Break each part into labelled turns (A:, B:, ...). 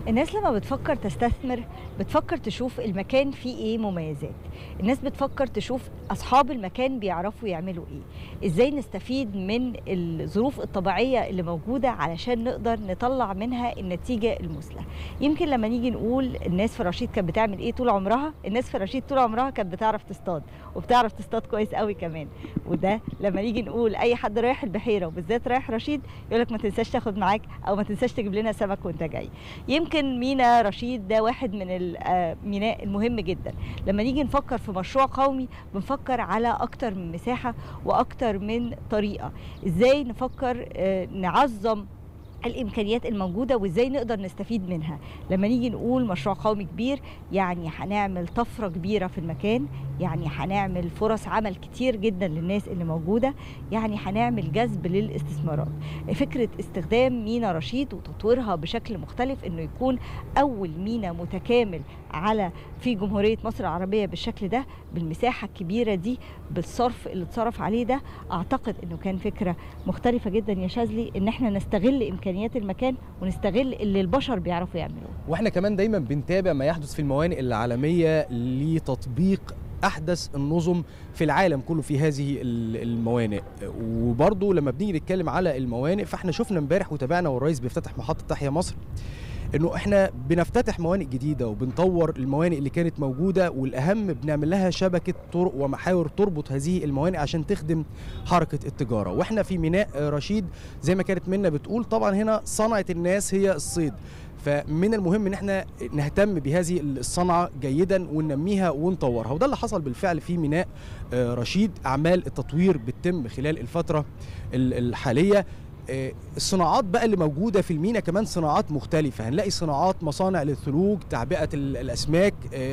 A: الناس لما بتفكر تستثمر بتفكر تشوف المكان فيه ايه مميزات الناس بتفكر تشوف اصحاب المكان بيعرفوا يعملوا ايه ازاي نستفيد من الظروف الطبيعيه اللي موجوده علشان نقدر نطلع منها النتيجه المثلى يمكن لما نيجي نقول الناس في رشيد كانت بتعمل ايه طول عمرها الناس في رشيد طول عمرها كانت بتعرف تصطاد وبتعرف تصطاد كويس قوي كمان وده لما نيجي نقول اي حد رايح البحيره وبالذات رايح رشيد يقول لك ما تنساش تاخد معاك او ما تنساش تجيب لنا سمك وانت جاي يمكن مينا رشيد ده واحد من الميناء المهم جدا لما نيجي نفكر في مشروع قومي بنفكر على اكتر من مساحه واكتر من طريقه ازاي نفكر آه، نعظم الامكانيات الموجوده وازاي نقدر نستفيد منها لما نيجي نقول مشروع قومي كبير يعني هنعمل طفره كبيره في المكان يعني هنعمل فرص عمل كتير جدا للناس اللي موجوده يعني هنعمل جذب للاستثمارات فكره استخدام مينا رشيد وتطويرها بشكل مختلف انه يكون اول مينا متكامل على في جمهوريه مصر العربيه بالشكل ده بالمساحه الكبيره دي بالصرف اللي اتصرف عليه ده اعتقد انه كان فكره مختلفه جدا يا شاذلي ان احنا نستغل امكانيات المكان ونستغل اللي البشر بيعرفوا يعملوه
B: واحنا كمان دايما بنتابع ما يحدث في الموانئ العالميه لتطبيق احدث النظم في العالم كله في هذه ال- الموانئ وبرضه لما بنيجي نتكلم على الموانئ فاحنا شفنا امبارح وتابعنا والرئيس بيفتتح محطه تحيا مصر انه احنا بنفتتح موانئ جديده وبنطور الموانئ اللي كانت موجوده والاهم بنعمل لها شبكه طرق ومحاور تربط هذه الموانئ عشان تخدم حركه التجاره واحنا في ميناء رشيد زي ما كانت منا بتقول طبعا هنا صنعه الناس هي الصيد فمن المهم ان احنا نهتم بهذه الصنعه جيدا وننميها ونطورها وده اللي حصل بالفعل في ميناء آه، رشيد اعمال التطوير بتتم خلال الفتره ال- الحاليه آه، الصناعات بقى اللي موجوده في المينا كمان صناعات مختلفه هنلاقي صناعات مصانع للثلوج تعبئه ال- الاسماك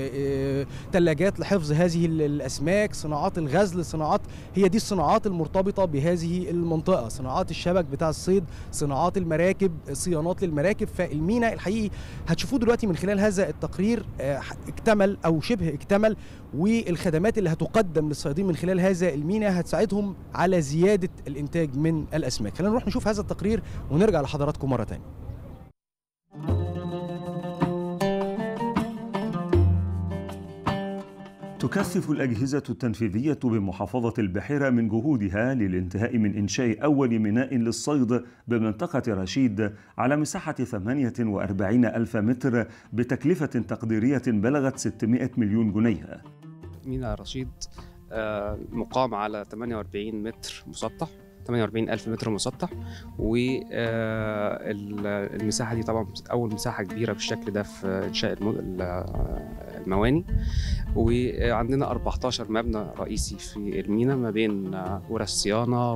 B: ثلاجات لحفظ هذه ال- الاسماك صناعات الغزل صناعات هي دي الصناعات المرتبطه بهذه المنطقه صناعات الشبك بتاع الصيد صناعات المراكب صيانات للمراكب فالمينا الحقيقي هتشوفوه دلوقتي من خلال هذا التقرير آه، اكتمل او شبه اكتمل والخدمات اللي هتقدم للصيادين من خلال هذا المينا هتساعدهم على زياده الانتاج من الاسماك خلينا نروح نشوف هذا التقرير ونرجع لحضراتكم مره ثانيه
C: تكثف الأجهزة التنفيذية بمحافظة البحيرة من جهودها للانتهاء من إنشاء أول ميناء للصيد بمنطقة رشيد على مساحة 48 ألف متر بتكلفة تقديرية بلغت 600 مليون جنيه
D: ميناء رشيد آه، مقام على 48 متر مسطح 48 ألف متر مسطح والمساحة دي طبعا أول مساحة كبيرة بالشكل ده في إنشاء الم- ال- المواني وعندنا 14 مبنى رئيسي في الميناء ما بين آه، ورش صيانة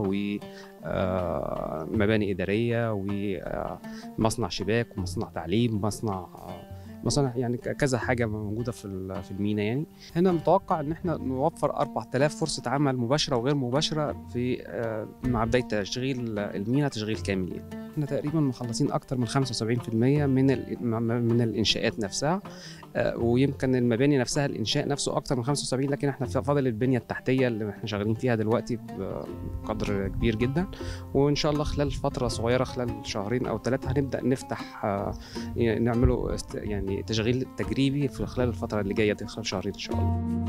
D: ومباني إدارية ومصنع شباك ومصنع تعليم مصنع آه، مصانع يعني ك- كذا حاجة موجودة في ال- في الميناء يعني هنا متوقع ان احنا نوفر 4000 فرصه عمل مباشره وغير مباشره في آه، مع بدايه تشغيل المينا تشغيل كامل يعني. احنا تقريبا مخلصين اكتر من 75% من ال- م- من الانشاءات نفسها آه، ويمكن المباني نفسها الانشاء نفسه اكتر من 75 لكن احنا ف- فاضل البنيه التحتيه اللي احنا شغالين فيها دلوقتي بقدر كبير جدا وان شاء الله خلال فتره صغيره خلال شهرين او ثلاثه هنبدا نفتح آه، يعني نعمله است- يعني تشغيل تجريبي في خلال الفتره اللي جايه دي خلال شهرين ان شاء الله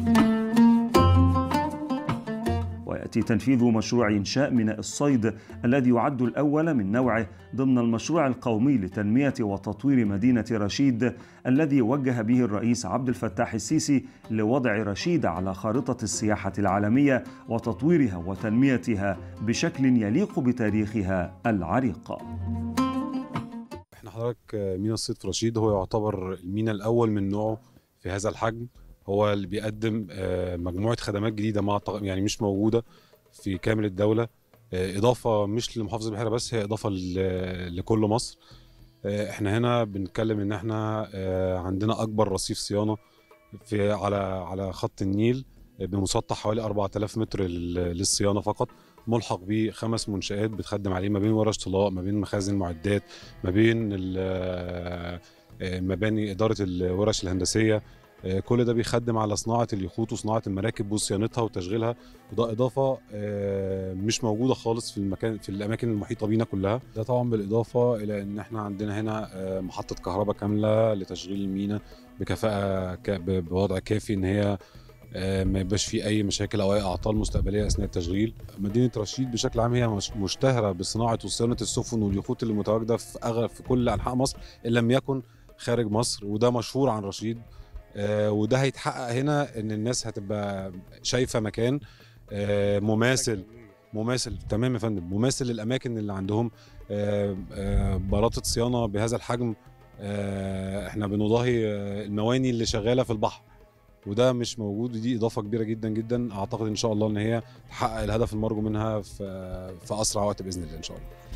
C: ويأتي تنفيذ مشروع إنشاء ميناء الصيد الذي يعد الأول من نوعه ضمن المشروع القومي لتنمية وتطوير مدينة رشيد الذي وجه به الرئيس عبد الفتاح السيسي لوضع رشيد على خارطة السياحة العالمية وتطويرها وتنميتها بشكل يليق بتاريخها العريق.
E: احنا حضرتك مينا الصيد في رشيد هو يعتبر المينا الاول من نوعه في هذا الحجم هو اللي بيقدم آه، مجموعه خدمات جديده مع التغ- يعني مش موجوده في كامل الدوله آه، اضافه مش لمحافظه البحيره بس هي اضافه ل- لكل مصر آه، احنا هنا بنتكلم ان احنا آه، عندنا اكبر رصيف صيانه في على على خط النيل آه، بمسطح حوالي 4000 متر لل- للصيانه فقط ملحق بيه خمس منشآت بتخدم عليه ما بين ورش طلاء ما بين مخازن معدات ما بين ال- آه، مباني إدارة الورش الهندسية آه، كل ده بيخدم على صناعه اليخوت وصناعه المراكب وصيانتها وتشغيلها وده اضافه آه، مش موجوده خالص في المكان في الاماكن المحيطه بينا كلها ده طبعا بالاضافه الى ان احنا عندنا هنا آه، محطه كهرباء كامله لتشغيل المينا بكفاءه ك- ب- بوضع كافي ان هي آه، ما يبقاش فيه اي مشاكل او اي اعطال مستقبليه اثناء التشغيل مدينه رشيد بشكل عام هي مش- مشتهره بصناعه وصيانه السفن واليخوت اللي متواجده في أغلب في كل انحاء مصر ان لم يكن خارج مصر وده مشهور عن رشيد آه، وده هيتحقق هنا ان الناس هتبقى شايفه مكان آه، مماثل مماثل تمام يا فندم مماثل للاماكن اللي عندهم آه، آه، بلاطه صيانه بهذا الحجم آه، احنا بنضاهي آه، المواني اللي شغاله في البحر وده مش موجود ودي اضافه كبيره جدا جدا اعتقد ان شاء الله ان هي تحقق الهدف المرجو منها في في اسرع وقت باذن الله ان شاء الله